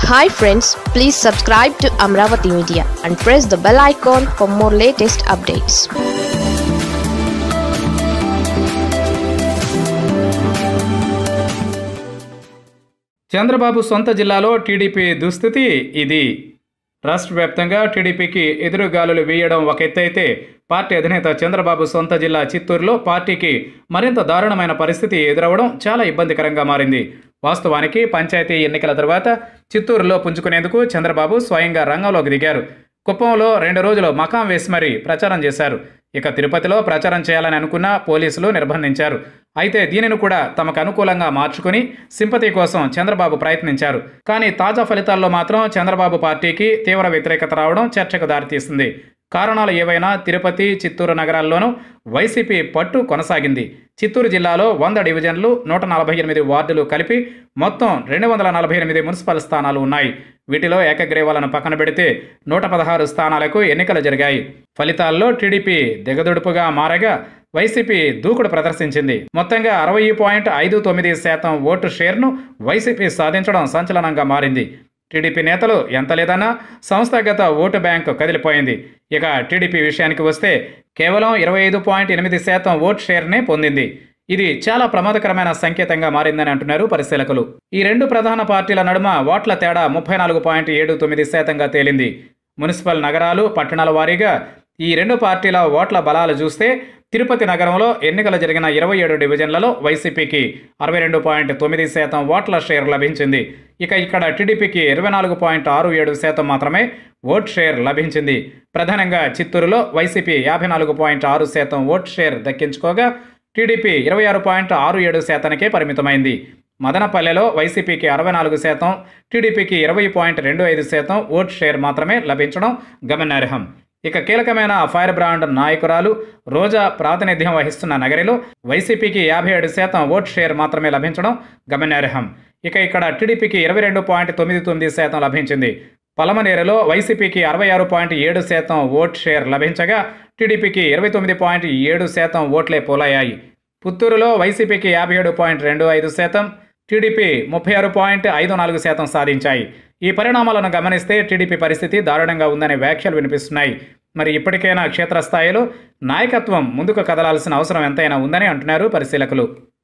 hi friends please subscribe to Amaravati media and press the bell icon for more latest updates Chandrababu సొంత జిల్లాలో TDP దుస్థితి ఇది రాష్ట్ర వ్యాప్తంగా టీడీపీకి ఎదురుగాలులు వేయడం ఒక ఎత్తైతే పార్టీ అధినేత చంద్రబాబు సొంత జిల్లా చిత్తూరులో పార్టీకి మరింత దారుణమైన పరిస్థితి ఎదురవడం చాలా ఇబ్బందికరంగా మారింది వాస్తవానికి పంచాయతీ ఎన్నికల తర్వాత చిత్తూరులో పుంజుకునేందుకు చంద్రబాబు స్వయంగా రంగంలోకి దిగారు కుప్పంలో రెండు రోజులు మకాం వేసి మరీ ప్రచారం చేశారు ఇక తిరుపతిలో ప్రచారం చేయాలని అనుకున్న పోలీసులు నిర్బంధించారు అయితే దీనిని కూడా తమకు అనుకూలంగా మార్చుకుని సింపతి కోసం చంద్రబాబు ప్రయత్నించారు కానీ తాజా ఫలితాల్లో మాత్రం చంద్రబాబు పార్టీకి తీవ్ర వ్యతిరేకత రావడం చర్చకు దారితీస్తుంది కారణాలు ఏవైనా తిరుపతి చిత్తూరు నగరాల్లోనూ వైసీపీ పట్టు కొనసాగింది చిత్తూరు జిల్లాలో వంద డివిజన్లు నూట నలభై ఎనిమిది వార్డులు కలిపి మొత్తం రెండు వందల నలభై ఎనిమిది మున్సిపల్ స్థానాలు ఉన్నాయి వీటిలో ఏకగ్రీవాలను పక్కన పెడితే నూట పదహారు స్థానాలకు ఎన్నికలు జరిగాయి ఫలితాల్లో టీడీపీ దిగదుడుపుగా మారగా వైసీపీ దూకుడు ప్రదర్శించింది మొత్తంగా అరవై పాయింట్ ఐదు తొమ్మిది శాతం ఓటు షేర్ను వైసీపీ సాధించడం సంచలనంగా మారింది టీడీపీ నేతలు ఎంత లేదన్నా సంస్థాగత ఓటు బ్యాంకు కదిలిపోయింది ఇక టీడీపీ విషయానికి వస్తే కేవలం ఇరవై ఐదు పాయింట్ ఎనిమిది శాతం ఓట్ షేర్నే పొందింది ఇది చాలా ప్రమాదకరమైన సంకేతంగా మారిందని అంటున్నారు పరిశీలకులు ఈ రెండు ప్రధాన పార్టీల నడుమ ఓట్ల తేడా ముప్పై నాలుగు పాయింట్ ఏడు తొమ్మిది శాతంగా తేలింది మున్సిపల్ నగరాలు పట్టణాల వారీగా ఈ రెండు పార్టీల ఓట్ల బలాలు చూస్తే తిరుపతి నగరంలో ఎన్నికలు జరిగిన ఇరవై ఏడు డివిజన్లలో వైసీపీకి అరవై రెండు పాయింట్ తొమ్మిది శాతం ఓట్ల షేర్ లభించింది ఇక ఇక్కడ టీడీపీకి ఇరవై నాలుగు పాయింట్ ఆరు ఏడు శాతం మాత్రమే ఓట్ షేర్ లభించింది ప్రధానంగా చిత్తూరులో వైసీపీ యాభై నాలుగు పాయింట్ ఆరు శాతం ఓట్ షేర్ దక్కించుకోగా టీడీపీ ఇరవై ఆరు పాయింట్ ఆరు ఏడు శాతానికే పరిమితమైంది మదనపల్లెలో వైసీపీకి అరవై నాలుగు శాతం టీడీపీకి ఇరవై పాయింట్ రెండు ఐదు శాతం ఓట్ షేర్ మాత్రమే లభించడం గమనార్హం ఇక కీలకమైన ఫైర్ బ్రాండ్ నాయకురాలు రోజా ప్రాతినిధ్యం వహిస్తున్న నగరిలో వైసీపీకి యాభై ఏడు శాతం ఓట్ షేర్ మాత్రమే లభించడం గమనార్హం ఇక ఇక్కడ టీడీపీకి ఇరవై రెండు పాయింట్ తొమ్మిది తొమ్మిది శాతం లభించింది పలమనేరులో వైసీపీకి అరవై ఆరు పాయింట్ ఏడు శాతం ఓట్ షేర్ లభించగా టీడీపీకి ఇరవై తొమ్మిది పాయింట్ ఏడు శాతం ఓట్లే పోలయ్యాయి పుత్తూరులో వైసీపీకి యాభై ఏడు పాయింట్ రెండు ఐదు శాతం టీడీపీ ముప్పై ఆరు పాయింట్ ఐదు నాలుగు శాతం సాధించాయి ఈ పరిణామాలను గమనిస్తే టీడీపీ పరిస్థితి దారుణంగా ఉందనే వ్యాఖ్యలు వినిపిస్తున్నాయి మరి ఇప్పటికైనా క్షేత్రస్థాయిలో నాయకత్వం ముందుకు కదలాల్సిన అవసరం ఎంతైనా ఉందని అంటున్నారు పరిశీలకులు